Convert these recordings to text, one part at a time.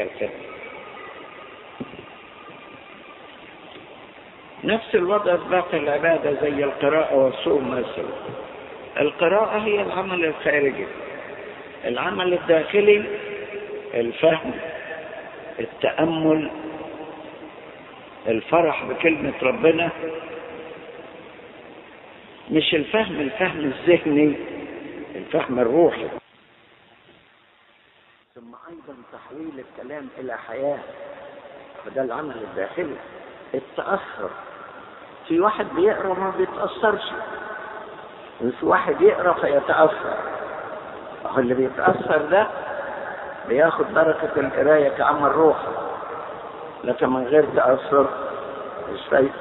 الخدمة نفس الوضع في باقي العبادة زي القراءة والصوم مثلا القراءة هي العمل الخارجي العمل الداخلي الفهم التأمل الفرح بكلمة ربنا مش الفهم الفهم الذهني الفهم الروحي ثم ايضا تحويل الكلام الى حياه فده العمل الداخلي التاثر في واحد بيقرا ما بيتاثرش وفي واحد يقرا فيتاثر هو اللي بيتاثر ده بياخد بركه القرايه كعمل روحي لكن من غير تاثر مش فايده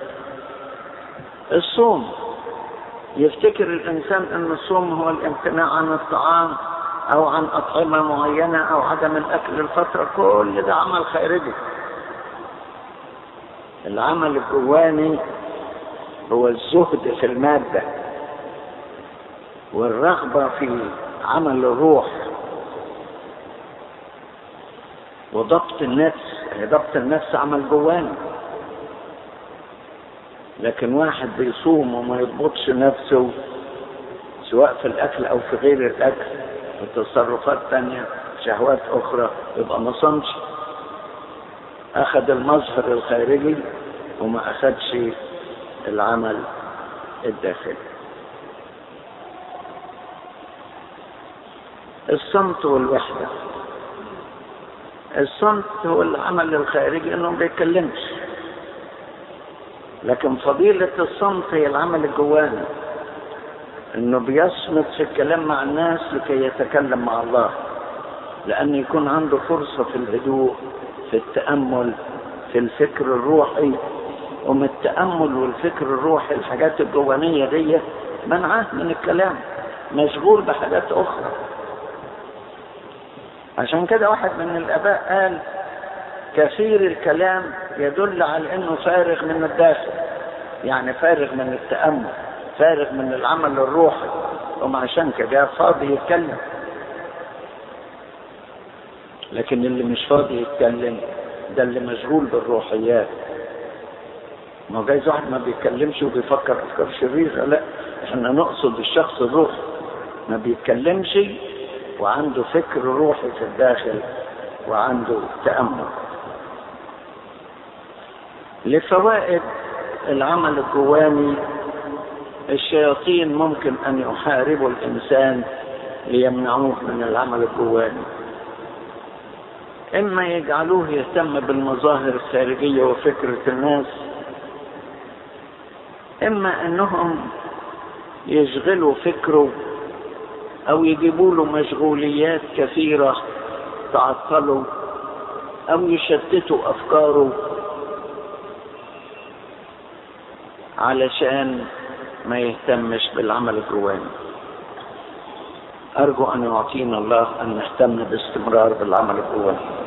الصوم يفتكر الانسان ان الصوم هو الامتناع عن الطعام او عن اطعمه معينه او عدم الاكل الفتره كل ده عمل خارجي العمل الجواني هو الزهد في الماده والرغبه في عمل الروح وضبط النفس ضبط النفس عمل جواني لكن واحد بيصوم وما يضبطش نفسه سواء في الاكل او في غير الاكل وتصرفات تانية شهوات اخرى يبقى ما صامش اخذ المظهر الخارجي وما اخذش العمل الداخلي الصمت والوحدة الصمت هو العمل الخارجي انه ما بيتكلمش لكن فضيلة الصمت هي العمل الجواني انه بيصمت في الكلام مع الناس لكي يتكلم مع الله لان يكون عنده فرصة في الهدوء في التأمل في الفكر الروحي ومن التأمل والفكر الروحي الحاجات الجوانية دي منعاه من الكلام مشغول بحاجات أخرى عشان كده واحد من الآباء قال كثير الكلام يدل على انه فارغ من الداخل يعني فارغ من التأمل فارغ من العمل الروحي وما عشان كده فاضي يتكلم لكن اللي مش فاضي يتكلم ده اللي مشغول بالروحيات ما هو جايز واحد ما بيتكلمش وبيفكر افكار شريره لا احنا نقصد الشخص الروحي ما بيتكلمش وعنده فكر روحي في الداخل وعنده تأمل لفوائد العمل الجواني الشياطين ممكن ان يحاربوا الانسان ليمنعوه من العمل الجواني اما يجعلوه يهتم بالمظاهر الخارجيه وفكره الناس اما انهم يشغلوا فكره او يجيبوا له مشغوليات كثيره تعطله او يشتتوا افكاره علشان ما يهتمش بالعمل الجواني أرجو أن يعطينا الله أن نهتم باستمرار بالعمل الجواني